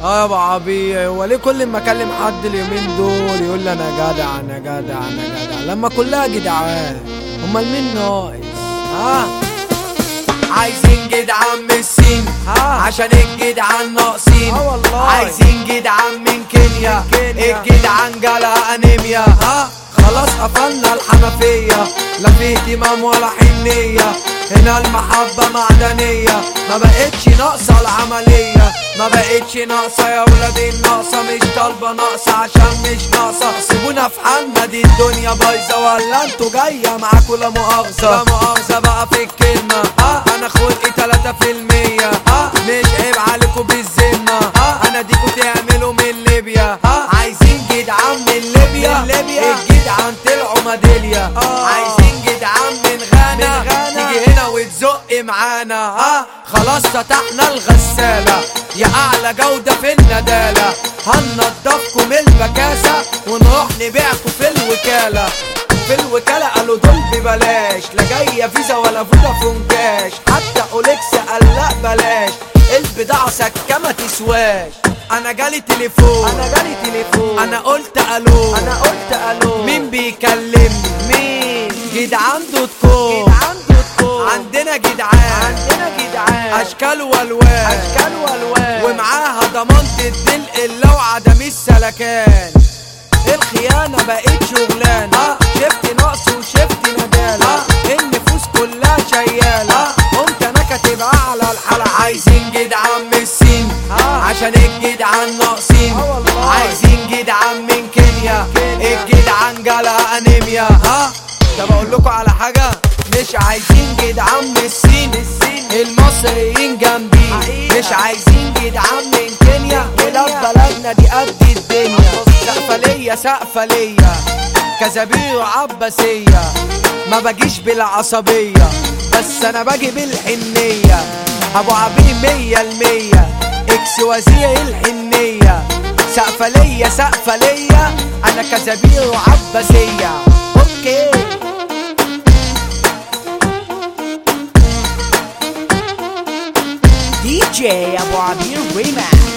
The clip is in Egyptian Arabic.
اه يا ابو عبيه هو ليه كل ما اكلم حد اليومين دول يقول لي انا جدع انا جدع انا جدع لما كلها جدعان امال مين ناقص ها عايزين جدعان من الصين ها عشان الجدعان ناقصين اه والله عايزين جدعان من كينيا من كينيا. الجدعان جالها انيميا ها خلاص قفلنا الحنفية لا في اهتمام ولا حنية هنا المحبة معدنية ما بقتش ناقصة العملية ما بقتش ناقصة يا ولادي الناقصة مش طالبة ناقصة عشان مش ناقصة سيبونا في حالنا دي الدنيا بايظة ولا انتوا جاية معاكوا لا مؤاخذة لا مؤاخذة بقى في الكلمة ها انا خلقي تلاتة في المية ها مش عيب عليكوا بالذمة ها انا ديكوا تعملوا من ليبيا ها عايزين جدعان من ليبيا من ليبيا. الجدعان طلعوا ميدالية آه. عايزين جدعان من غانا من غانا. تيجي هنا وتزق معانا ها خلاص فتحنا الغسالة يا أعلى جودة في الندالة هنضفكم من البكاسة ونروح نبيعكم في الوكالة في الوكالة قالوا دول ببلاش لا جاية فيزا ولا فودافون كاش حتى أوليكس قال لا بلاش البضاعة سكة ما تسواش أنا جالي تليفون انا جالي تليفون أنا قلت ألو انا قلت الو مين بيكلمني مين جدعان دوت كوم جدعان دوت كوم عندنا جدعان عندنا جدعان اشكال والوان اشكال والوان ومعاها ضمان تدل الا وعدم السلكان الخيانه بقت شغلانه آه. شفت نقص وشفت ندالة آه. النفوس كلها شيالة آه. قمت انا كاتب على الحلقة عايزين جدعان من الصين آه. عشان الجدعان ناقصين آه والله. عايزين جدعان من كينيا كينيا. الجدعان جالها انيميا ها طب اقول لكم على حاجة مش عايزين جدعان من الصين المصريين جنبي حقيقة. مش عايزين جدعان من كينيا كينيا. ولاد بلدنا دي قد الدنيا سقفة ليا سقفة ليا كزبير وعباسية ما بجيش بالعصبية بس انا باجي بالحنية ابو عبير مية المية اكس وزير الحنية سقفة ليا سقفة ليا انا كزبير وعباسية اوكي DJ Abu Abir Remix